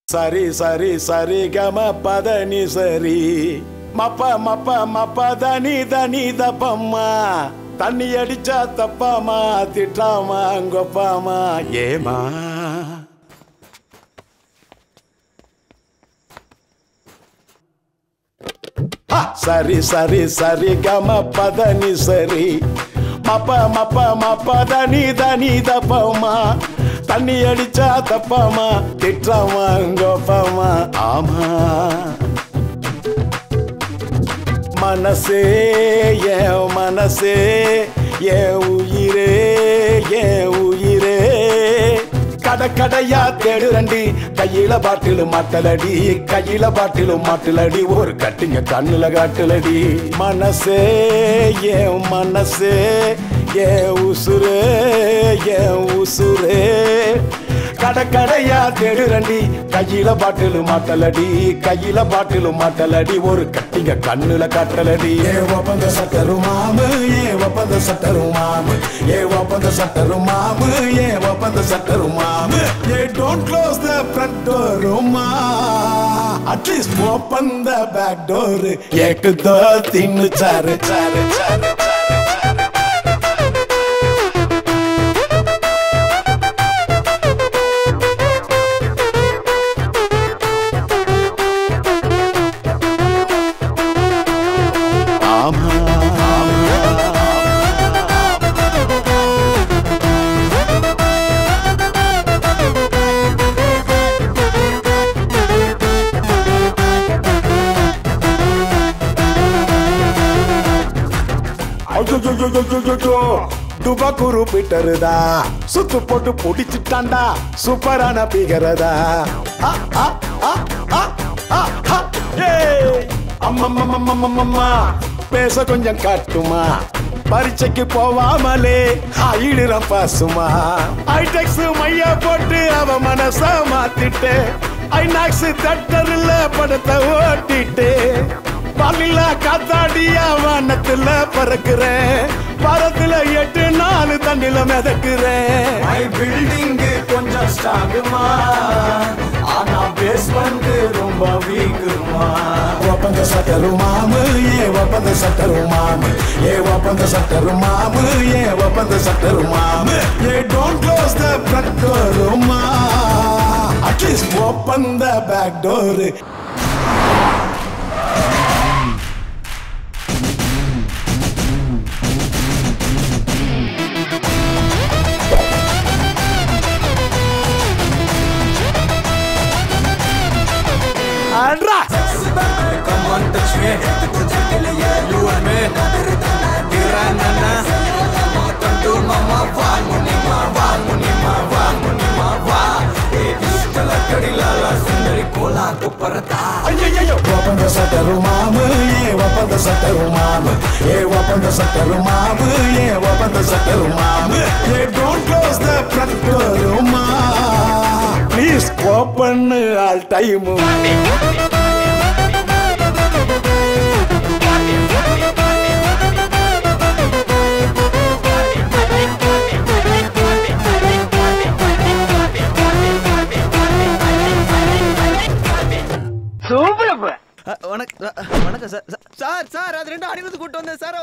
சரி சரி சரி கம பதனி சரி மப்ப மப்ப மப்ப தனி தனி தப்பம்மா தண்ணி அடிச்சா தப்பாமா திட்டாமா கொப்பாமா ஏமா ஆ, சரி சரி சரி கம பதனி சரி மப்ப மப்ப மப்ப தனி தனி தப்பமா தண்ணி அடிச்சா தப்பாமா திட்டாமா கோப்பாமா ஆமா மனசே என் மனசே என் உயிரே என் உயிரே கடை கடையா தேடுறண்டி கையில பாட்டிலு மாட்டலடி கையில பாட்டிலு மாட்டலடி ஒரு கட்டிங்க கண்ணுல காட்டுலடி மனசே என் மனசே என் உசுரே என் உசுரே கடை கடையா தேடுறண்டி கையில பாட்டிலு மாட்டலடி கையில பாட்டிலு மாட்டலடி ஒரு கட்டிங்க கண்ணுல காட்டலடி ஏ ஒப்பந்த சட்டரு மாமு ஏ ஒப்பந்த சட்டரு மாமு ஏ ஒப்பந்த சட்டரு மாமு ஏ ஒப்பந்த சட்டரு மாமு ஏ don't close the front door மா at least open the back door ஏக்கு தோ தின்னு சாரு சாரு சாரு ஆமா ஐயோ துபாக்குரு பீட்டருதா சுத்து போட்டு புடிச்சிட்டாண்டா சூப்பரான பிகரதா ஆ, ஆ, ஆ, ஆ, ஆ, ஆ, ஏய். அம்மம்மம்மம்மம்மம்மா பேச கொஞ்சம் காட்டுமா பரீட்சைக்கு போவாமலே ஆயிடுறான் பாசுமா ஐடெக்ஸ் மையா போட்டு அவ மனச மாத்திட்டு ஐநாக்ஸ் தட்டரில் படத்தை ஓட்டிட்டு பல்லில காத்தாடியா வானத்துல பறக்குறேன் பரத்துல எட்டு நாலு தண்ணில மிதக்குறேன் மை பில்டிங் கொஞ்சம் ஸ்ட்ராங்குமா ஆனா பேஸ்மெண்ட் ரொம்ப வீக்குமா ஒப்பந்த சட்டரு மாமு ஏ ஒப்பந்த சட்டரு மாமு ஏ ஒப்பந்த சட்டரு மாமு ஏ ஒப்பந்த சட்டரு மாமு ஏ don't close the front door மா at least open the back door அட்ரா Come on, touch me. You and me. Tiranana. Come to mama, va, munima, va, munima, va, munima, va. Eh, digital kadilala, sundari kola kuparata. ஐயையோ ஒப்பந்த shutter மாமு ஏ open the shutter மாமு ஏ open the shutter மாமு ஏ open the shutter மாமு ஏ don't close the front door மா please open all time அ, வணக் அ, வணக்கம் சார் சார், சார் சார் அது ரெண்டு அடியிலிருந்து கூட்டு வந்தேன் சார்